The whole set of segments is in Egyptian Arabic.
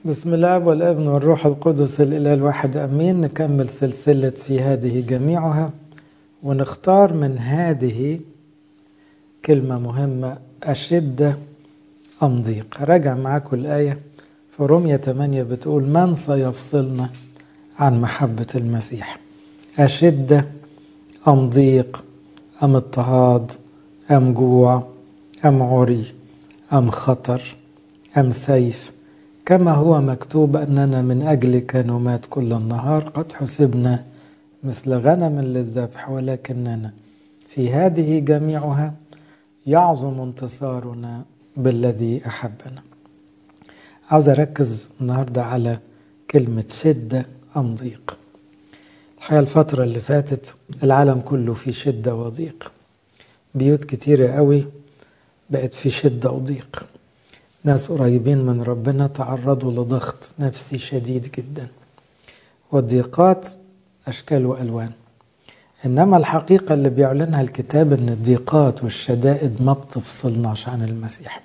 بسم الله والابن والروح القدس الإله الواحد أمين نكمل سلسلة في هذه جميعها ونختار من هذه كلمة مهمة أشدة أم ضيق راجع معاكم الآية في رومية 8 بتقول من سيفصلنا عن محبة المسيح أشدة أم ضيق أم اضطهاد أم جوع أم عري أم خطر أم سيف كما هو مكتوب أننا من أجلك نمات كل النهار قد حسبنا مثل غنم للذبح ولكننا في هذه جميعها يعظم انتصارنا بالذي أحبنا عاوز أركز النهاردة على كلمة شدة أم ضيق الحقيقة الفترة اللي فاتت العالم كله في شدة وضيق بيوت كتيرة قوي بقت في شدة وضيق ناس قريبين من ربنا تعرضوا لضغط نفسي شديد جدا والضيقات أشكال وألوان إنما الحقيقة اللي بيعلنها الكتاب إن الضيقات والشدائد ما بتفصلناش عن المسيح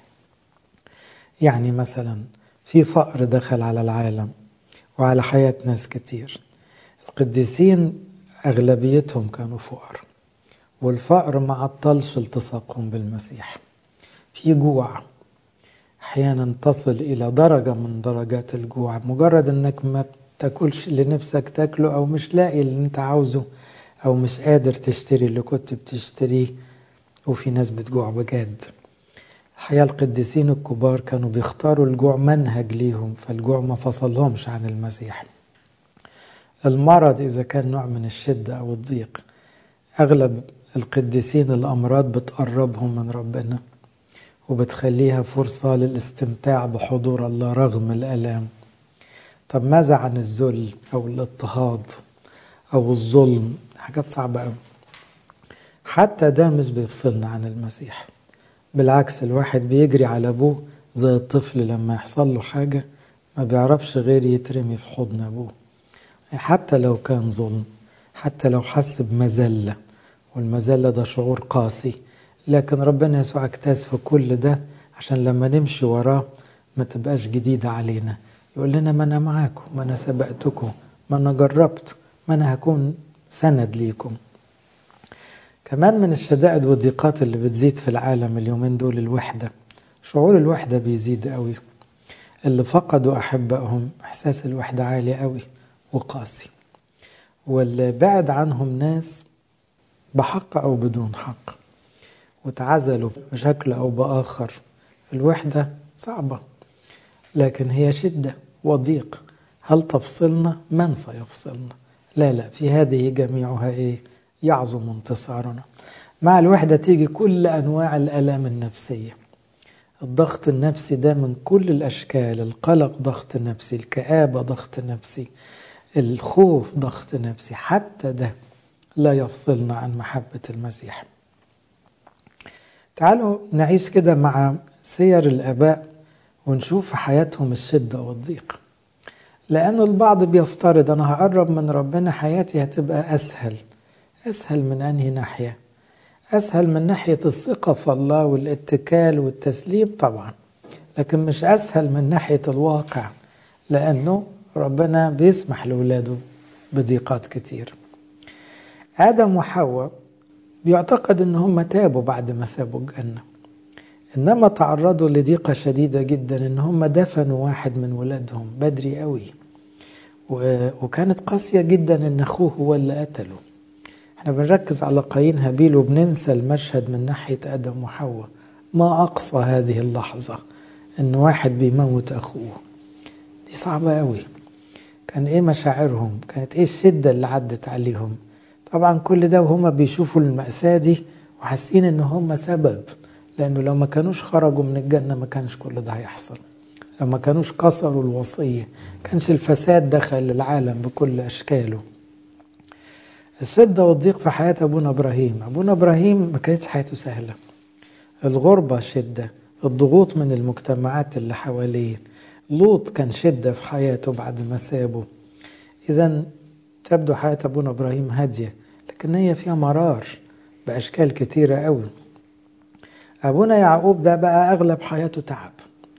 يعني مثلا في فقر دخل على العالم وعلى حياة ناس كتير القديسين أغلبيتهم كانوا فقر والفقر ما عطلش التصاقهم بالمسيح في جوع احيانا تصل الى درجه من درجات الجوع مجرد انك ما بتاكلش اللي نفسك تاكله او مش لاقي اللي انت عاوزه او مش قادر تشتري اللي كنت بتشتريه وفي ناس بتجوع بجد الحقيقه القديسين الكبار كانوا بيختاروا الجوع منهج ليهم فالجوع ما فصلهمش عن المسيح المرض اذا كان نوع من الشده او الضيق اغلب القديسين الامراض بتقربهم من ربنا وبتخليها فرصة للاستمتاع بحضور الله رغم الآلام طب ماذا عن الذل أو الاضطهاد أو الظلم حاجات صعبة أوي حتى ده مش بيفصلنا عن المسيح بالعكس الواحد بيجري على أبوه زي الطفل لما يحصل له حاجة ما بيعرفش غير يترمي في حضن أبوه حتى لو كان ظلم حتى لو حس بمذلة والمذلة ده شعور قاسي لكن ربنا يسوع اجتاز في كل ده عشان لما نمشي وراه ما تبقاش جديدة علينا يقول لنا ما أنا معاكم ما أنا سبقتكم ما أنا جربت ما أنا هكون سند ليكم كمان من الشدائد والضيقات اللي بتزيد في العالم اليومين دول الوحدة شعور الوحدة بيزيد قوي اللي فقدوا أحبائهم إحساس الوحدة عالي قوي وقاسي واللي بعد عنهم ناس بحق أو بدون حق وتعزلوا بشكل أو بآخر الوحدة صعبة لكن هي شدة وضيق هل تفصلنا؟ من سيفصلنا؟ لا لا في هذه جميعها إيه؟ يعظم انتصارنا مع الوحدة تيجي كل أنواع الآلام النفسية الضغط النفسي ده من كل الأشكال القلق ضغط نفسي الكآبة ضغط نفسي الخوف ضغط نفسي حتى ده لا يفصلنا عن محبة المسيح تعالوا نعيش كده مع سير الآباء ونشوف في حياتهم الشدة والضيق لأن البعض بيفترض أنا هقرب من ربنا حياتي هتبقى أسهل أسهل من أنهي ناحية أسهل من ناحية الثقة في الله والاتكال والتسليم طبعا لكن مش أسهل من ناحية الواقع لأنه ربنا بيسمح لأولاده بضيقات كتير آدم وحواء بيعتقد ان هم تابوا بعد ما سابوا الجنة انما تعرضوا لضيقة شديدة جدا ان هم دفنوا واحد من ولادهم بدري قوي وكانت قاسية جدا ان اخوه هو اللي قتله احنا بنركز على قايين هابيل وبننسى المشهد من ناحية ادم وحواء ما اقصى هذه اللحظة ان واحد بيموت اخوه دي صعبة قوي كان ايه مشاعرهم كانت ايه الشدة اللي عدت عليهم طبعا كل ده وهم بيشوفوا المأساة دي وحاسين ان هم سبب لانه لو ما كانوش خرجوا من الجنة ما كانش كل ده هيحصل لو ما كانوش كسروا الوصية كانش الفساد دخل العالم بكل اشكاله الشدة والضيق في حياة ابونا ابراهيم ابونا ابراهيم ما كانتش حياته سهلة الغربة شدة الضغوط من المجتمعات اللي حواليه لوط كان شدة في حياته بعد ما سابه إذا تبدو حياة أبونا إبراهيم هادية لكن هي فيها مرار بأشكال كتيرة قوي أبونا يعقوب ده بقى أغلب حياته تعب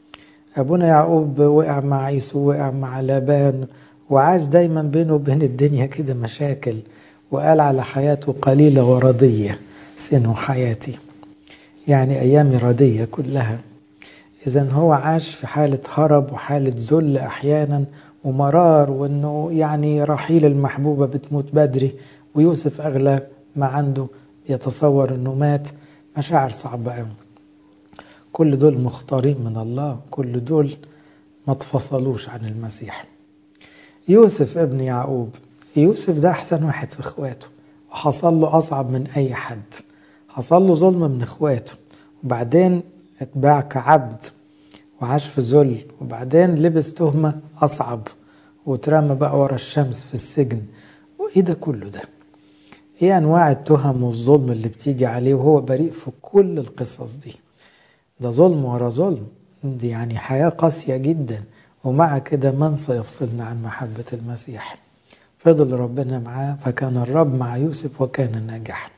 أبونا يعقوب وقع مع عيسو وقع مع لابان وعاش دايما بينه وبين الدنيا كده مشاكل وقال على حياته قليلة ورضية سن حياتي يعني أيامي ردية كلها إذا هو عاش في حالة هرب وحالة ذل أحيانا ومرار وإنه يعني رحيل المحبوبة بتموت بدري ويوسف أغلى ما عنده يتصور إنه مات مشاعر صعبة قوي كل دول مختارين من الله كل دول ما تفصلوش عن المسيح يوسف ابن يعقوب يوسف ده أحسن واحد في إخواته وحصل له أصعب من أي حد حصل له ظلم من إخواته وبعدين اتباع كعبد وعاش في ذل وبعدين لبس تهمة أصعب واترمى بقى ورا الشمس في السجن وإيه ده كله ده؟ إيه أنواع التهم والظلم اللي بتيجي عليه وهو بريء في كل القصص دي ده ظلم ورا ظلم دي يعني حياة قاسية جدا ومع كده من سيفصلنا عن محبة المسيح فضل ربنا معاه فكان الرب مع يوسف وكان ناجحا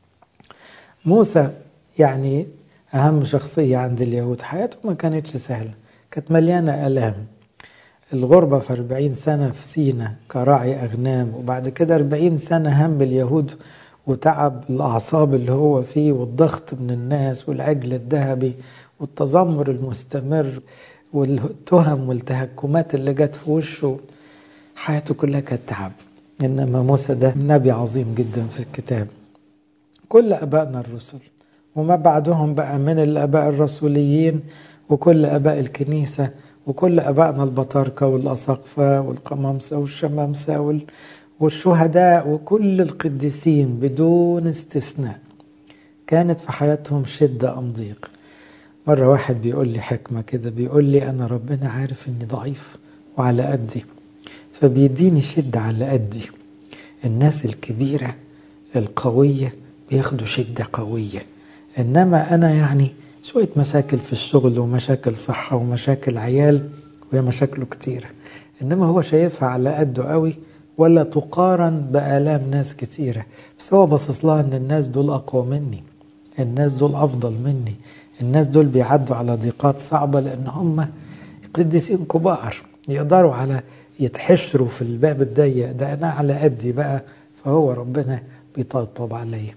موسى يعني أهم شخصية عند اليهود حياته ما كانتش سهلة كانت مليانة آلام الغربة في أربعين سنة في سينا كراعي أغنام وبعد كده أربعين سنة هم اليهود وتعب الأعصاب اللي هو فيه والضغط من الناس والعجل الذهبي والتذمر المستمر والتهم والتهكمات اللي جت في وشه حياته كلها كانت تعب إنما موسى ده نبي عظيم جدا في الكتاب كل أبائنا الرسل وما بعدهم بقى من الآباء الرسوليين وكل آباء الكنيسة وكل أبائنا البطاركة والأساقفة والقمامسة والشمامسة والشهداء وكل القديسين بدون استثناء كانت في حياتهم شدة أم ضيق مرة واحد بيقول لي حكمة كده بيقول لي أنا ربنا عارف إني ضعيف وعلى قدي فبيديني شدة على قدي الناس الكبيرة القوية بياخدوا شدة قوية إنما أنا يعني شوية مشاكل في الشغل ومشاكل صحة ومشاكل عيال وهي مشاكله كتيرة إنما هو شايفها على قده قوي ولا تقارن بآلام ناس كتيرة بس هو باصص لها إن الناس دول أقوى مني الناس دول أفضل مني الناس دول بيعدوا على ضيقات صعبة لأن هم قديسين كبار يقدروا على يتحشروا في الباب الضيق ده أنا على قدي بقى فهو ربنا بيطبطب عليا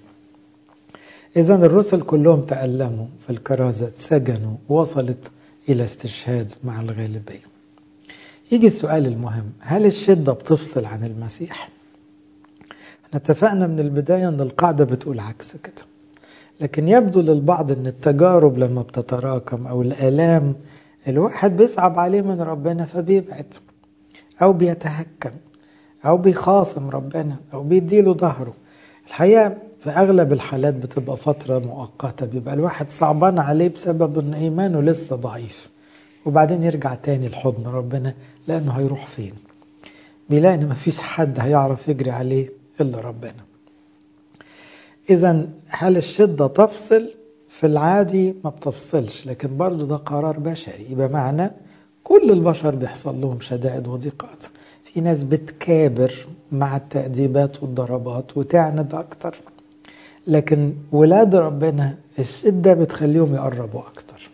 إذا الرسل كلهم تألموا في الكرازة اتسجنوا وصلت إلى استشهاد مع الغالبية يجي السؤال المهم هل الشدة بتفصل عن المسيح؟ احنا اتفقنا من البداية أن القاعدة بتقول عكس كده لكن يبدو للبعض أن التجارب لما بتتراكم أو الآلام الواحد بيصعب عليه من ربنا فبيبعد أو بيتهكم أو بيخاصم ربنا أو بيديله ظهره الحقيقة في أغلب الحالات بتبقى فترة مؤقتة بيبقى الواحد صعبان عليه بسبب أن إيمانه لسه ضعيف وبعدين يرجع تاني لحضن ربنا لأنه هيروح فين بيلاقي إن مفيش حد هيعرف يجري عليه إلا ربنا إذا هل الشدة تفصل في العادي ما بتفصلش لكن برضو ده قرار بشري يبقى معنى كل البشر بيحصل لهم شدائد وضيقات في ناس بتكابر مع التأديبات والضربات وتعند أكتر لكن ولاد ربنا الشدة بتخليهم يقربوا أكتر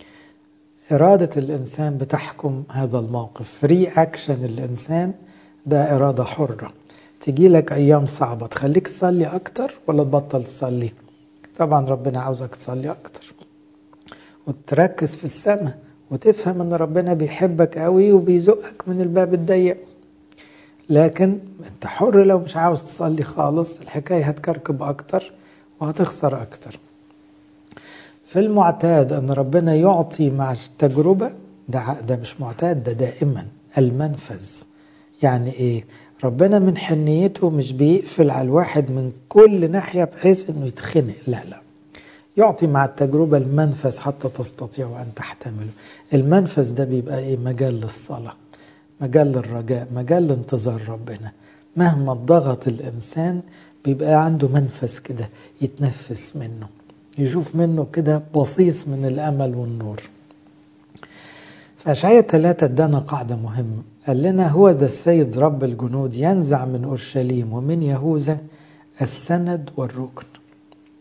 إرادة الإنسان بتحكم هذا الموقف فري أكشن الإنسان ده إرادة حرة تجي لك أيام صعبة تخليك تصلي أكتر ولا تبطل تصلي طبعا ربنا عاوزك تصلي أكتر وتركز في السماء وتفهم ان ربنا بيحبك قوي وبيزقك من الباب الضيق لكن انت حر لو مش عاوز تصلي خالص الحكاية هتكركب اكتر وهتخسر اكتر في المعتاد ان ربنا يعطي مع التجربة ده, ده مش معتاد ده دائما المنفذ يعني ايه ربنا من حنيته مش بيقفل على الواحد من كل ناحية بحيث انه يتخنق لا لا يعطي مع التجربة المنفذ حتى تستطيع أن تحتمله المنفذ ده بيبقى إيه مجال للصلاة مجال للرجاء مجال لانتظار ربنا مهما ضغط الإنسان بيبقى عنده منفذ كده يتنفس منه يشوف منه كده بصيص من الأمل والنور فأشعية ثلاثة ادانا قاعدة مهمة قال لنا هو ذا السيد رب الجنود ينزع من أورشليم ومن يهوذا السند والركن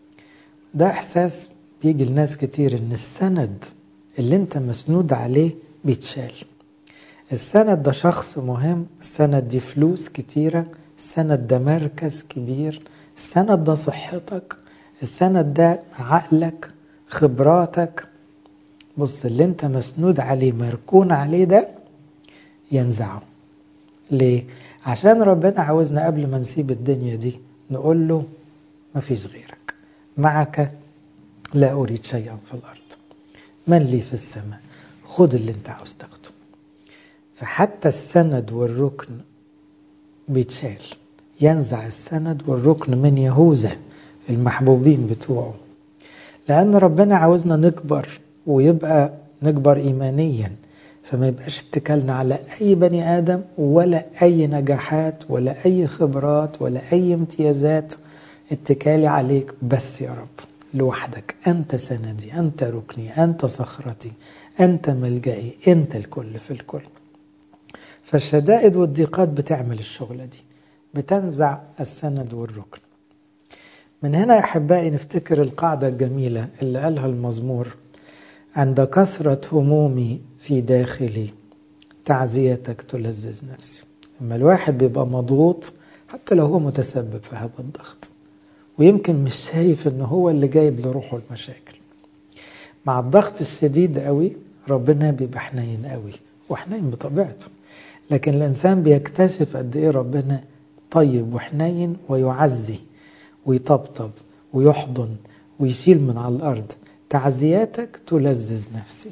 ده احساس بيجي لناس كتير ان السند اللي انت مسنود عليه بيتشال السند ده شخص مهم السند دي فلوس كتيرة السند ده مركز كبير السند ده صحتك السند ده عقلك خبراتك بص اللي انت مسنود عليه مركون عليه ده ينزعه ليه؟ عشان ربنا عاوزنا قبل ما نسيب الدنيا دي نقول له مفيش غيرك معك لا أريد شيئا في الأرض من لي في السماء خد اللي انت عاوز تاخده فحتى السند والركن بيتشال ينزع السند والركن من يهوذا المحبوبين بتوعه لأن ربنا عاوزنا نكبر ويبقى نكبر إيمانيا فما يبقاش اتكالنا على أي بني آدم ولا أي نجاحات ولا أي خبرات ولا أي امتيازات اتكالي عليك بس يا رب لوحدك أنت سندي أنت ركني أنت صخرتي أنت ملجئي أنت الكل في الكل فالشدائد والضيقات بتعمل الشغلة دي بتنزع السند والركن من هنا يا أحبائي نفتكر القاعدة الجميلة اللي قالها المزمور عند كثرة همومي في داخلي تعزيتك تلذذ نفسي لما الواحد بيبقى مضغوط حتى لو هو متسبب في هذا الضغط ويمكن مش شايف ان هو اللي جايب لروحه المشاكل مع الضغط الشديد قوي ربنا بيبقى حنين قوي وحنين بطبيعته لكن الانسان بيكتشف قد ايه ربنا طيب وحنين ويعزي ويطبطب ويحضن ويشيل من على الارض تعزياتك تلذذ نفسي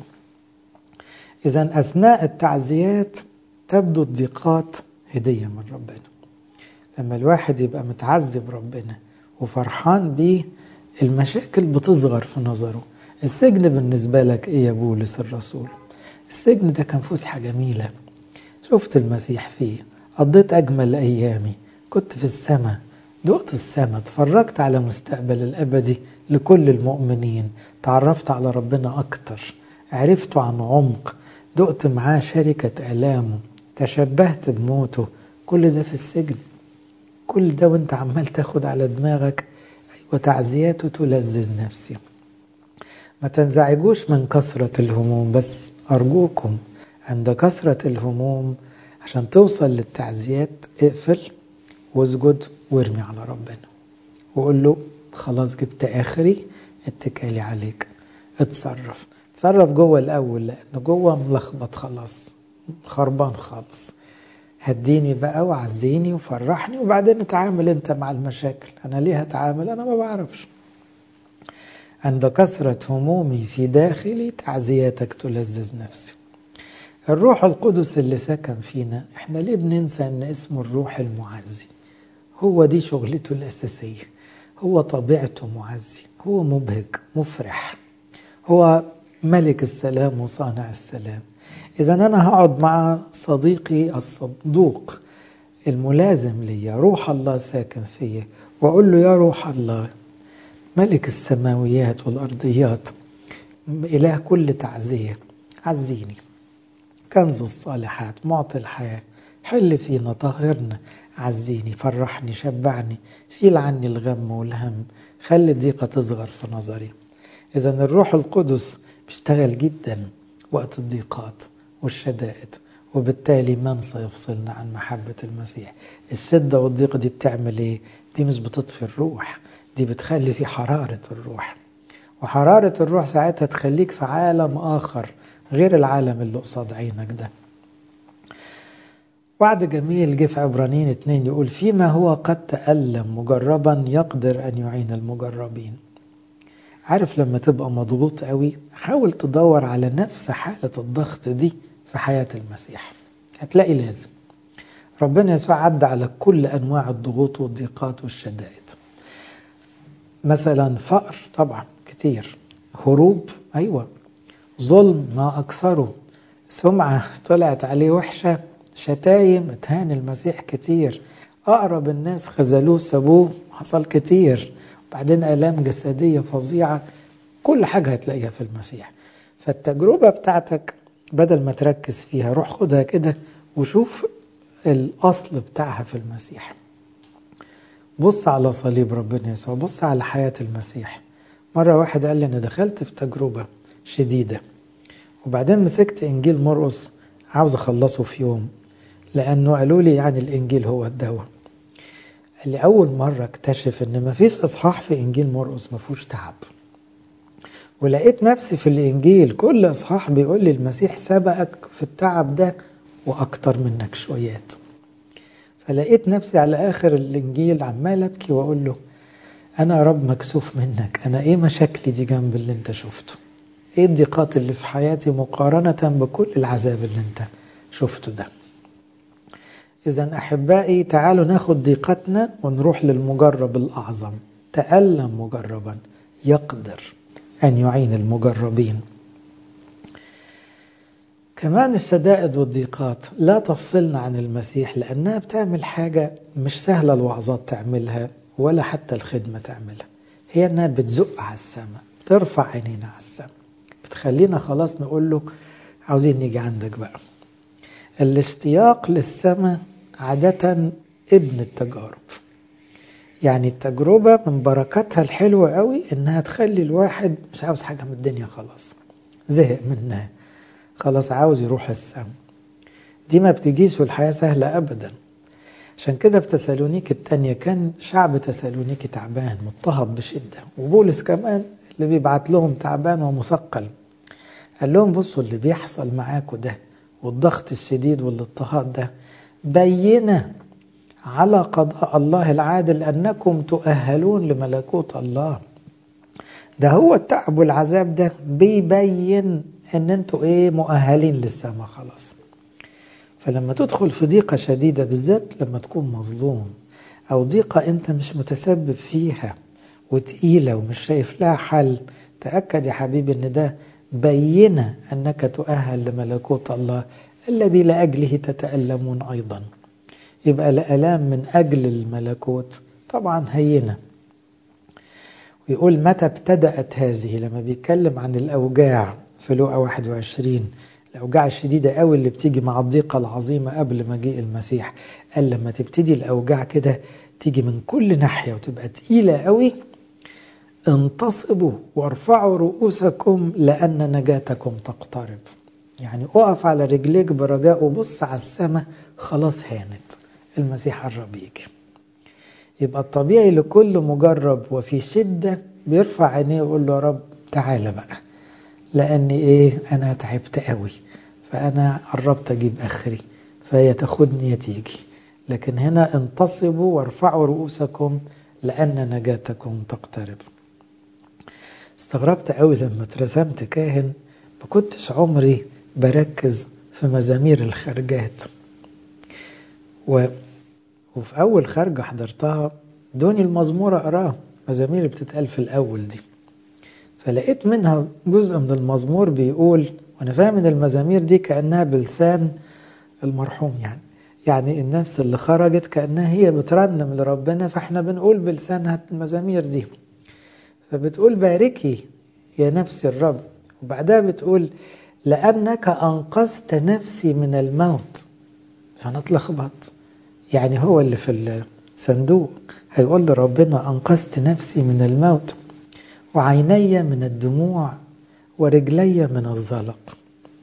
اذا اثناء التعزيات تبدو الضيقات هديه من ربنا لما الواحد يبقى متعزي بربنا وفرحان بيه المشاكل بتصغر في نظره السجن بالنسبة لك ايه يا بولس الرسول السجن ده كان فسحة جميلة شفت المسيح فيه قضيت أجمل أيامي كنت في السماء دقت السماء اتفرجت على مستقبل الأبدي لكل المؤمنين تعرفت على ربنا أكتر عرفته عن عمق دقت معاه شركة آلامه تشبهت بموته كل ده في السجن كل ده وانت عمال تاخد على دماغك أيوة تعزياته تلذذ نفسي ما تنزعجوش من كثرة الهموم بس أرجوكم عند كثرة الهموم عشان توصل للتعزيات اقفل واسجد وارمي على ربنا وقول له خلاص جبت آخري اتكالي عليك اتصرف اتصرف جوه الأول لأنه جوه ملخبط خلاص خربان خالص هديني بقى وعزيني وفرحني وبعدين اتعامل انت مع المشاكل انا ليه هتعامل انا ما بعرفش عند كثرة همومي في داخلي تعزياتك تلذذ نفسي الروح القدس اللي سكن فينا احنا ليه بننسى ان اسمه الروح المعزي هو دي شغلته الأساسية هو طبيعته معزي هو مبهج مفرح هو ملك السلام وصانع السلام إذا أنا هقعد مع صديقي الصدوق الملازم لي روح الله ساكن فيا وأقول له يا روح الله ملك السماويات والأرضيات إله كل تعزية عزيني كنز الصالحات معطي الحياة حل فينا طهرنا عزيني فرحني شبعني شيل عني الغم والهم خلي الضيقة تصغر في نظري إذا الروح القدس بيشتغل جدا وقت الضيقات والشدائد وبالتالي من سيفصلنا عن محبة المسيح الشدة والضيق دي بتعمل ايه دي مش بتطفي الروح دي بتخلي في حرارة الروح وحرارة الروح ساعتها تخليك في عالم آخر غير العالم اللي قصاد عينك ده وعد جميل جه في عبرانيين اتنين يقول فيما هو قد تألم مجربا يقدر أن يعين المجربين عارف لما تبقى مضغوط قوي حاول تدور على نفس حالة الضغط دي في حياة المسيح هتلاقي لازم ربنا يسوع عدى على كل أنواع الضغوط والضيقات والشدائد مثلا فقر طبعا كتير هروب أيوة ظلم ما أكثره سمعة طلعت عليه وحشة شتايم اتهان المسيح كتير أقرب الناس خذلوه سابوه حصل كتير بعدين آلام جسدية فظيعة كل حاجة هتلاقيها في المسيح فالتجربة بتاعتك بدل ما تركز فيها روح خدها كده وشوف الأصل بتاعها في المسيح بص على صليب ربنا يسوع بص على حياة المسيح مرة واحد قال لي أنا دخلت في تجربة شديدة وبعدين مسكت إنجيل مرقس عاوز أخلصه في يوم لأنه قالوا لي يعني الإنجيل هو الدواء لأول مرة اكتشف إن مفيش إصحاح في إنجيل مرقس مفهوش تعب ولقيت نفسي في الإنجيل كل إصحاح بيقول لي المسيح سبقك في التعب ده وأكتر منك شويات فلقيت نفسي على آخر الإنجيل عمال أبكي وأقول له أنا يا رب مكسوف منك أنا إيه مشاكلي دي جنب اللي أنت شفته إيه الضيقات اللي في حياتي مقارنة بكل العذاب اللي أنت شفته ده إذا أحبائي تعالوا ناخد ضيقتنا ونروح للمجرب الأعظم تألم مجربا يقدر أن يعين المجربين كمان الشدائد والضيقات لا تفصلنا عن المسيح لأنها بتعمل حاجة مش سهلة الوعظات تعملها ولا حتى الخدمة تعملها هي أنها بتزق على السماء بترفع عينينا على السماء بتخلينا خلاص نقول له عاوزين نيجي عندك بقى الاشتياق للسماء عادة ابن التجارب يعني التجربة من بركاتها الحلوة قوي انها تخلي الواحد مش عاوز حاجة من الدنيا خلاص زهق منها خلاص عاوز يروح السما دي ما بتجيش والحياة سهلة أبدا عشان كده في تسالونيك التانية كان شعب تسالونيك تعبان مضطهد بشدة وبولس كمان اللي بيبعت لهم تعبان ومثقل قال لهم بصوا اللي بيحصل معاكم ده والضغط الشديد والاضطهاد ده بينه على قضاء الله العادل انكم تؤهلون لملكوت الله ده هو التعب والعذاب ده بيبين ان انتوا ايه مؤهلين للسماء خلاص فلما تدخل في ضيقة شديدة بالذات لما تكون مظلوم او ضيقة انت مش متسبب فيها وتقيلة ومش شايف لها حل تأكد يا حبيبي ان ده بينة انك تؤهل لملكوت الله الذي لأجله تتألمون أيضا يبقى الآلام من أجل الملكوت طبعا هينة ويقول متى ابتدأت هذه لما بيتكلم عن الأوجاع في لوقا 21 الأوجاع الشديدة قوي اللي بتيجي مع الضيقة العظيمة قبل مجيء المسيح قال لما تبتدي الأوجاع كده تيجي من كل ناحية وتبقى تقيلة قوي انتصبوا وارفعوا رؤوسكم لأن نجاتكم تقترب يعني اقف على رجليك برجاء وبص على السماء خلاص هانت المسيح قرب يجي يبقى الطبيعي لكل مجرب وفي شدة بيرفع عينيه ويقول له يا رب تعالى بقى لأن إيه أنا تعبت قوي فأنا قربت أجيب آخري فهي تاخدني يا تيجي لكن هنا انتصبوا وارفعوا رؤوسكم لأن نجاتكم تقترب استغربت قوي لما اترسمت كاهن ما كنتش عمري بركز في مزامير الخرجات و... وفي أول خرجة حضرتها دوني المزمور أقراه مزامير اللي بتتقال في الأول دي فلقيت منها جزء من المزمور بيقول وأنا فاهم إن المزامير دي كأنها بلسان المرحوم يعني يعني النفس اللي خرجت كأنها هي بترنم لربنا فاحنا بنقول بلسانها المزامير دي فبتقول باركي يا نفس الرب وبعدها بتقول لأنك أنقذت نفسي من الموت فأنا اتلخبط يعني هو اللي في الصندوق هيقول لربنا أنقذت نفسي من الموت وعيني من الدموع ورجلي من الزلق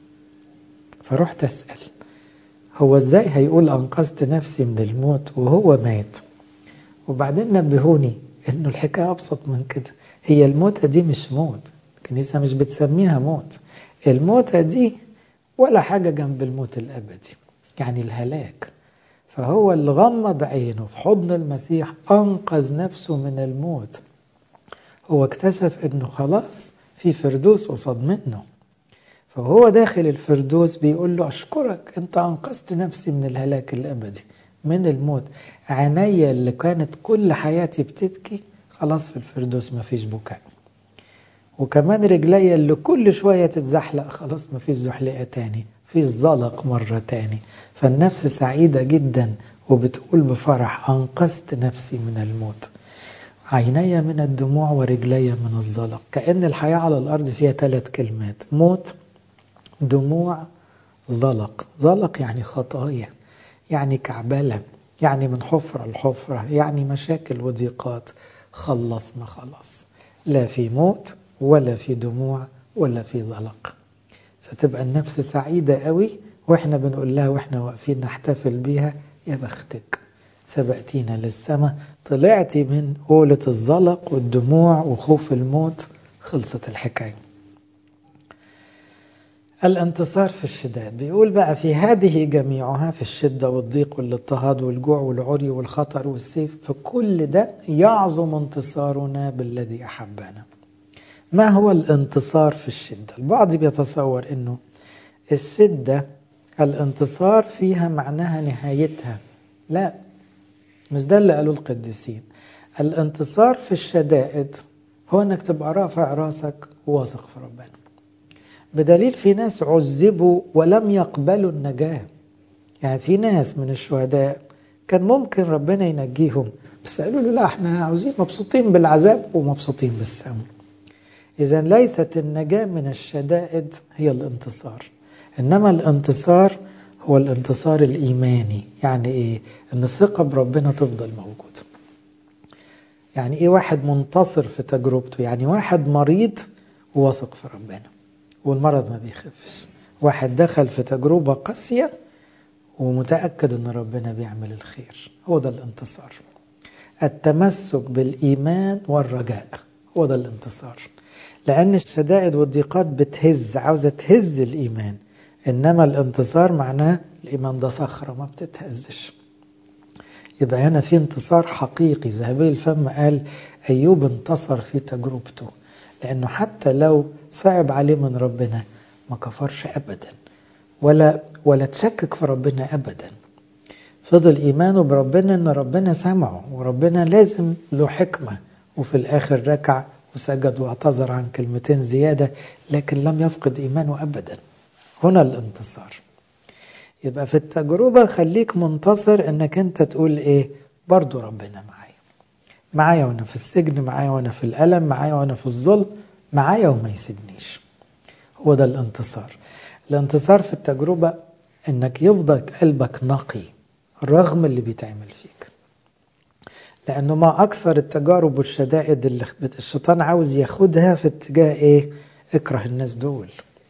فرحت أسأل هو ازاي هيقول أنقذت نفسي من الموت وهو مات وبعدين نبهوني انه الحكاية أبسط من كده هي الموتة دي مش موت الكنيسة مش بتسميها موت الموتة دي ولا حاجة جنب الموت الأبدي يعني الهلاك فهو اللي غمض عينه في حضن المسيح أنقذ نفسه من الموت هو اكتشف انه خلاص في فردوس قصاد منه فهو داخل الفردوس بيقول له أشكرك أنت أنقذت نفسي من الهلاك الأبدي من الموت عيني اللي كانت كل حياتي بتبكي خلاص في الفردوس مفيش بكاء وكمان رجلي اللي كل شوية تتزحلق خلاص مفيش زحلقة تاني مفيش زلق مرة تاني فالنفس سعيدة جدا وبتقول بفرح أنقذت نفسي من الموت عيني من الدموع ورجلي من الزلق كأن الحياة على الأرض فيها ثلاث كلمات موت دموع زلق زلق يعني خطايا يعني كعبلة يعني من حفرة لحفرة يعني مشاكل وضيقات خلصنا خلاص لا في موت ولا في دموع ولا في ضلق فتبقى النفس سعيدة قوي واحنا بنقول لها واحنا واقفين نحتفل بيها يا بختك سبقتينا للسماء طلعتي من قولة الزلق والدموع وخوف الموت خلصت الحكاية الانتصار في الشداد بيقول بقى في هذه جميعها في الشدة والضيق والاضطهاد والجوع والعري والخطر والسيف في كل ده يعظم انتصارنا بالذي أحبنا ما هو الانتصار في الشدة البعض بيتصور أنه الشدة الانتصار فيها معناها نهايتها لا مش ده اللي قالوا القديسين الانتصار في الشدائد هو انك تبقى رافع راسك وواثق في ربنا بدليل في ناس عذبوا ولم يقبلوا النجاة يعني في ناس من الشهداء كان ممكن ربنا ينجيهم بس قالوا له لا احنا عاوزين مبسوطين بالعذاب ومبسوطين بالسم اذا ليست النجاة من الشدائد هي الانتصار انما الانتصار هو الانتصار الايماني يعني ايه ان الثقه بربنا تفضل موجوده يعني ايه واحد منتصر في تجربته يعني واحد مريض وواثق في ربنا والمرض ما بيخفش واحد دخل في تجربه قاسيه ومتاكد ان ربنا بيعمل الخير هو ده الانتصار التمسك بالايمان والرجاء هو ده الانتصار لان الشدائد والضيقات بتهز عاوزه تهز الايمان انما الانتصار معناه الايمان ده صخره ما بتتهزش يبقى هنا في انتصار حقيقي ذهبي الفم قال ايوب انتصر في تجربته لانه حتى لو صعب عليه من ربنا ما كفرش ابدا ولا ولا تشكك في ربنا ابدا فضل ايمانه بربنا ان ربنا سمعه وربنا لازم له حكمه وفي الاخر ركع وسجد واعتذر عن كلمتين زياده لكن لم يفقد ايمانه ابدا هنا الانتصار يبقى في التجربة خليك منتصر انك انت تقول ايه برضو ربنا معايا معايا وانا في السجن معايا وانا في الألم معايا وانا في الظلم معايا وما يسيبنيش هو ده الانتصار الانتصار في التجربة انك يفضل قلبك نقي رغم اللي بيتعمل فيك لانه ما اكثر التجارب والشدائد اللي الشيطان عاوز ياخدها في اتجاه ايه اكره الناس دول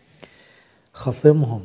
خصمهم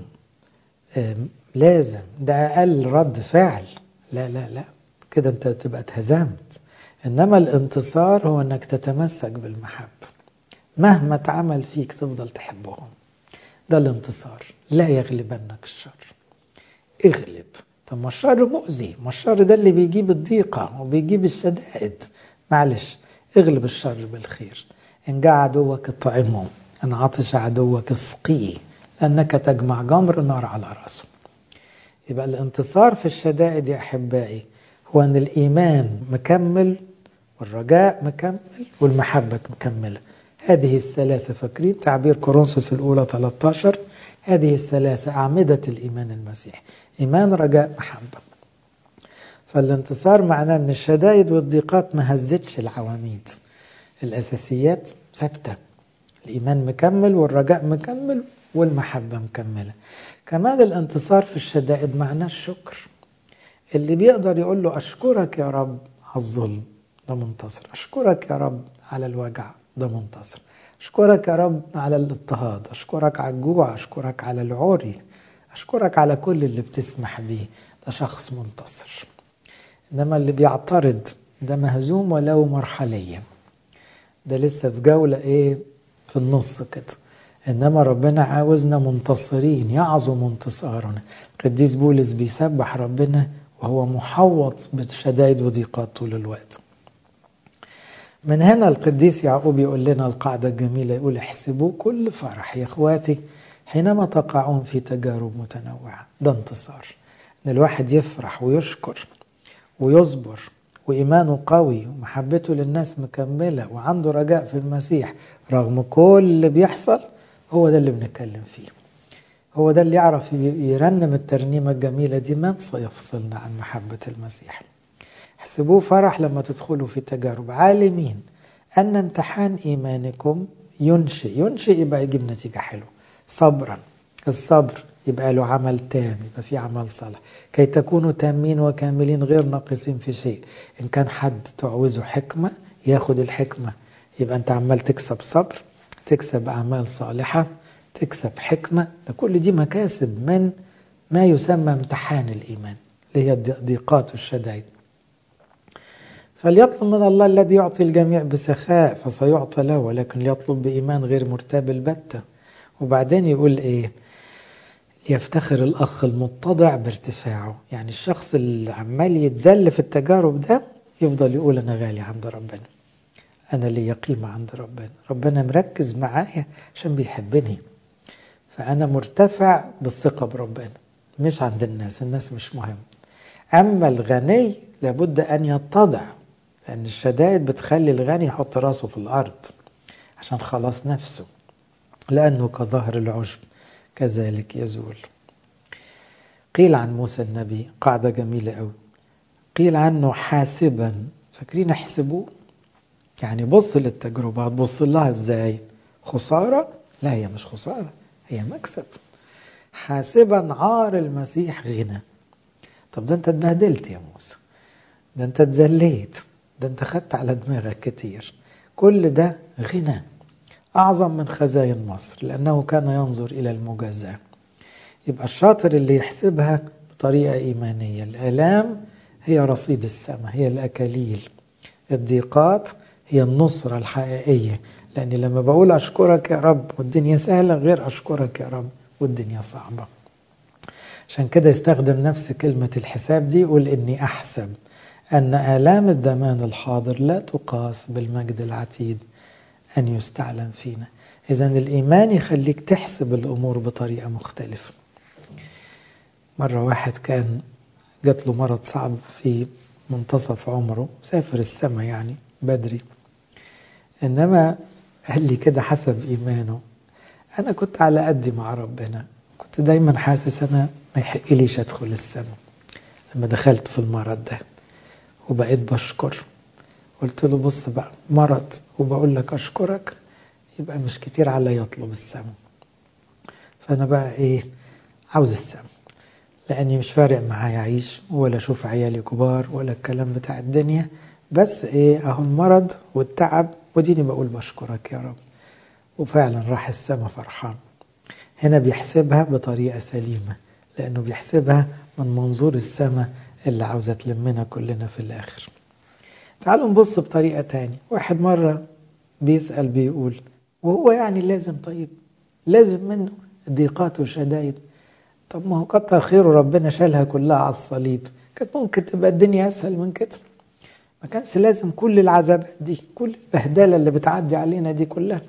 لازم ده اقل رد فعل لا لا لا كده انت تبقى اتهزمت انما الانتصار هو انك تتمسك بالمحبه مهما اتعمل فيك تفضل تحبهم ده الانتصار لا يغلبنك الشر اغلب طب ما الشر مؤذي ما الشر ده اللي بيجيب الضيقة وبيجيب الشدائد معلش اغلب الشر بالخير إن جاء عدوك اطعمه إن عطش عدوك اسقيه لأنك تجمع جمر نار على رأسه يبقى الانتصار في الشدائد يا أحبائي هو أن الإيمان مكمل والرجاء مكمل والمحبة مكملة هذه الثلاثة فاكرين تعبير كورنثوس الأولى 13 هذه الثلاثة أعمدة الإيمان المسيحي إيمان رجاء محبة فالانتصار معناه أن الشدائد والضيقات ما هزتش العواميد الأساسيات ثابتة الإيمان مكمل والرجاء مكمل والمحبة مكملة كمان الانتصار في الشدائد معناه الشكر اللي بيقدر يقول له أشكرك يا رب على الظلم ده منتصر أشكرك يا رب على الوجع ده منتصر أشكرك يا رب على الاضطهاد أشكرك على الجوع أشكرك على العري أشكرك على كل اللي بتسمح بيه ده شخص منتصر إنما اللي بيعترض ده مهزوم ولو مرحليا ده لسه في جولة إيه في النص كده إنما ربنا عاوزنا منتصرين يعظم انتصارنا قديس بولس بيسبح ربنا وهو محوط بشدائد وضيقات طول الوقت من هنا القديس يعقوب يقول لنا القاعدة الجميلة يقول احسبوا كل فرح يا اخواتي حينما تقعون في تجارب متنوعة ده انتصار ان الواحد يفرح ويشكر ويصبر وإيمانه قوي ومحبته للناس مكملة وعنده رجاء في المسيح رغم كل اللي بيحصل هو ده اللي بنتكلم فيه هو ده اللي يعرف يرنم الترنيمة الجميلة دي من سيفصلنا عن محبة المسيح احسبوه فرح لما تدخلوا في تجارب عالمين أن امتحان إيمانكم ينشئ ينشئ يبقى يجيب نتيجة حلوة صبرا الصبر يبقى له عمل تام يبقى في عمل صالح كي تكونوا تامين وكاملين غير ناقصين في شيء إن كان حد تعوزه حكمة ياخد الحكمة يبقى أنت عمال تكسب صبر تكسب أعمال صالحة تكسب حكمة ده كل دي مكاسب من ما يسمى امتحان الإيمان اللي هي الضيقات والشدائد فليطلب من الله الذي يعطي الجميع بسخاء فسيعطى له ولكن ليطلب بإيمان غير مرتاب البتة وبعدين يقول إيه يفتخر الأخ المتضع بارتفاعه يعني الشخص اللي عمال يتذل في التجارب ده يفضل يقول أنا غالي عند ربنا أنا لي قيمة عند ربنا ربنا مركز معايا عشان بيحبني فأنا مرتفع بالثقة بربنا مش عند الناس الناس مش مهم أما الغني لابد أن يتضع لأن الشدائد بتخلي الغني يحط راسه في الأرض عشان خلاص نفسه لأنه كظهر العشب كذلك يزول قيل عن موسى النبي قاعدة جميلة أوي قيل عنه حاسبا فاكرين احسبوه يعني بص للتجربة هتبص لها ازاي خسارة لا هي مش خسارة هي مكسب حاسبا عار المسيح غنى طب ده انت اتبهدلت يا موسى ده انت اتذليت ده انت خدت على دماغك كتير كل ده غنى أعظم من خزاين مصر لأنه كان ينظر إلى المجازاة يبقى الشاطر اللي يحسبها بطريقة إيمانية الآلام هي رصيد السماء هي الأكاليل الضيقات هي النصرة الحقيقية لأني لما بقول أشكرك يا رب والدنيا سهلة غير أشكرك يا رب والدنيا صعبة عشان كده يستخدم نفس كلمة الحساب دي يقول إني أحسب أن آلام الزمان الحاضر لا تقاس بالمجد العتيد أن يستعلم فينا إذا الإيمان يخليك تحسب الأمور بطريقة مختلفة مرة واحد كان جات له مرض صعب في منتصف عمره سافر السماء يعني بدري إنما قال لي كده حسب إيمانه أنا كنت على قدي مع ربنا كنت دايما حاسس أنا ما يحقليش أدخل السماء لما دخلت في المرض ده وبقيت بشكر قلت له بص بقى مرض وبقول لك أشكرك يبقى مش كتير عليا يطلب السماء فأنا بقى إيه عاوز السماء لأني مش فارق معايا أعيش ولا أشوف عيالي كبار ولا الكلام بتاع الدنيا بس إيه أهو المرض والتعب وديني بقول بشكرك يا رب وفعلا راح السما فرحان هنا بيحسبها بطريقة سليمة لأنه بيحسبها من منظور السماء اللي عاوزة تلمنا كلنا في الآخر تعالوا نبص بطريقة تانية واحد مرة بيسأل بيقول وهو يعني لازم طيب لازم منه ضيقات وشدائد طب ما هو كتر خيره ربنا شالها كلها على الصليب كانت ممكن تبقى الدنيا أسهل من كده ما كانش لازم كل العذابات دي كل البهدلة اللي بتعدي علينا دي كلها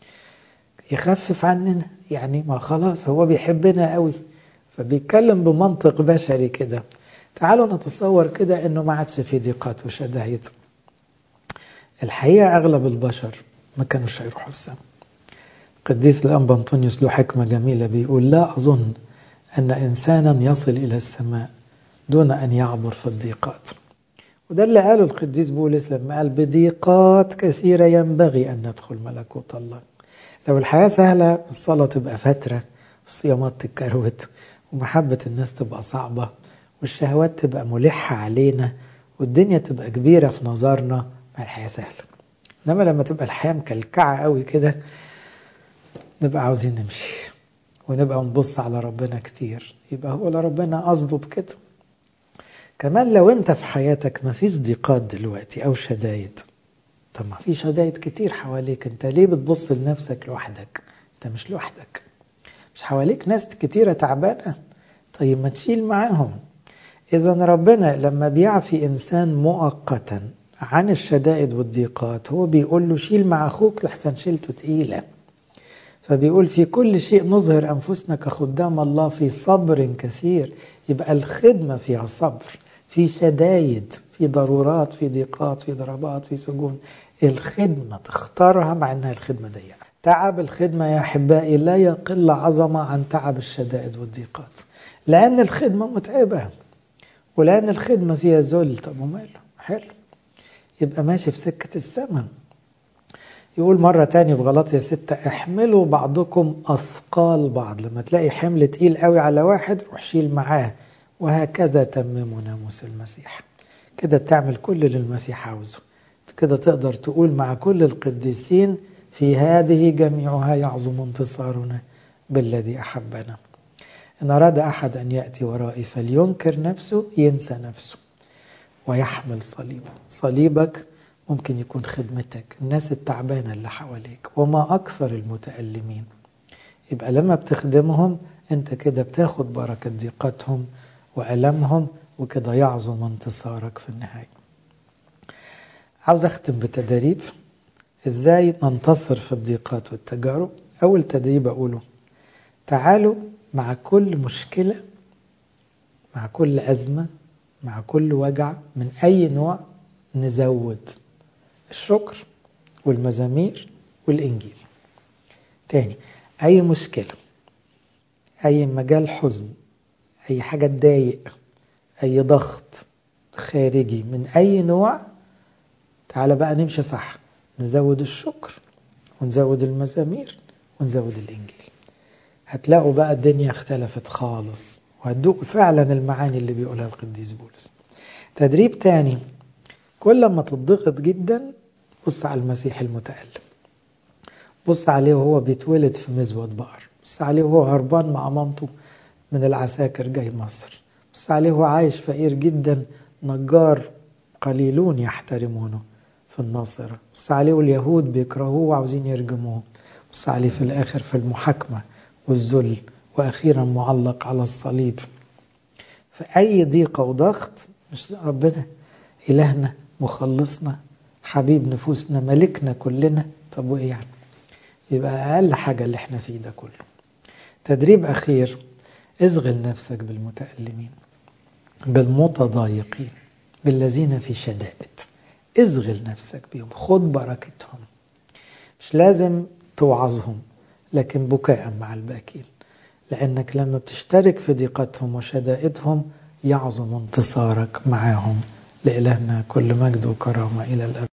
يخفف عننا يعني ما خلاص هو بيحبنا قوي فبيتكلم بمنطق بشري كده تعالوا نتصور كده انه ما عادش في ضيقات وشدائد الحقيقة اغلب البشر ما كانوش هيروحوا السماء قديس الانبا انطونيوس له حكمة جميلة بيقول لا اظن ان انسانا يصل الى السماء دون ان يعبر في الضيقات وده اللي قاله القديس بولس لما قال بضيقات كثيرة ينبغي أن ندخل ملكوت الله لو الحياة سهلة الصلاة تبقى فترة والصيامات تتكروت ومحبة الناس تبقى صعبة والشهوات تبقى ملحة علينا والدنيا تبقى كبيرة في نظرنا ما الحياة سهلة إنما لما تبقى الحياة مكلكعة قوي كده نبقى عاوزين نمشي ونبقى نبص على ربنا كتير يبقى هو لربنا قصده بكده كمان لو انت في حياتك ما فيش ضيقات دلوقتي او شدايد طب ما في شدايد كتير حواليك انت ليه بتبص لنفسك لوحدك انت مش لوحدك مش حواليك ناس كتيرة تعبانة طيب ما تشيل معاهم اذا ربنا لما بيعفي انسان مؤقتا عن الشدائد والضيقات هو بيقول له شيل مع اخوك لحسن شيلته تقيله فبيقول في كل شيء نظهر انفسنا كخدام الله في صبر كثير يبقى الخدمه فيها صبر في شدايد في ضرورات في ضيقات في ضربات في سجون الخدمه تختارها مع انها الخدمه ضيقه تعب الخدمه يا احبائي لا يقل عظمه عن تعب الشدائد والضيقات لان الخدمه متعبه ولان الخدمه فيها ذل طب وماله حلو يبقى ماشي في سكه السماء يقول مرة تاني في غلطية ستة احملوا بعضكم أثقال بعض لما تلاقي حمل تقيل قوي على واحد روح شيل معاه وهكذا تمموا ناموس المسيح كده تعمل كل اللي المسيح عاوزه كده تقدر تقول مع كل القديسين في هذه جميعها يعظم انتصارنا بالذي أحبنا إن أراد أحد أن يأتي ورائي فلينكر نفسه ينسى نفسه ويحمل صليبه صليبك ممكن يكون خدمتك الناس التعبانة اللي حواليك وما أكثر المتألمين يبقى لما بتخدمهم أنت كده بتاخد بركة ضيقتهم وألمهم وكده يعظم انتصارك في النهاية عاوز أختم بتدريب إزاي ننتصر في الضيقات والتجارب أول تدريب أقوله تعالوا مع كل مشكلة مع كل أزمة مع كل وجع من أي نوع نزود الشكر والمزامير والإنجيل تاني أي مشكلة أي مجال حزن أي حاجة تضايق أي ضغط خارجي من أي نوع تعالى بقى نمشي صح نزود الشكر ونزود المزامير ونزود الإنجيل هتلاقوا بقى الدنيا اختلفت خالص وهتدوق فعلا المعاني اللي بيقولها القديس بولس تدريب تاني كل ما تضغط جدا بص على المسيح المتألم بص عليه وهو بيتولد في مزود بقر بص عليه وهو هربان مع مامته من العساكر جاي مصر بص عليه وهو عايش فقير جدا نجار قليلون يحترمونه في الناصرة بص عليه واليهود بيكرهوه وعاوزين يرجموه بص عليه في الآخر في المحاكمة والذل وأخيرا معلق على الصليب فأي ضيقة وضغط مش ربنا إلهنا مخلصنا حبيب نفوسنا ملكنا كلنا طب وإيه يعني يبقى أقل حاجة اللي احنا فيه ده كله تدريب أخير اشغل نفسك بالمتألمين بالمتضايقين بالذين في شدائد اشغل نفسك بيهم خد بركتهم مش لازم توعظهم لكن بكاء مع الباكين لأنك لما بتشترك في ضيقتهم وشدائدهم يعظم انتصارك معهم لإلهنا كل مجد وكرامة إلى الأبد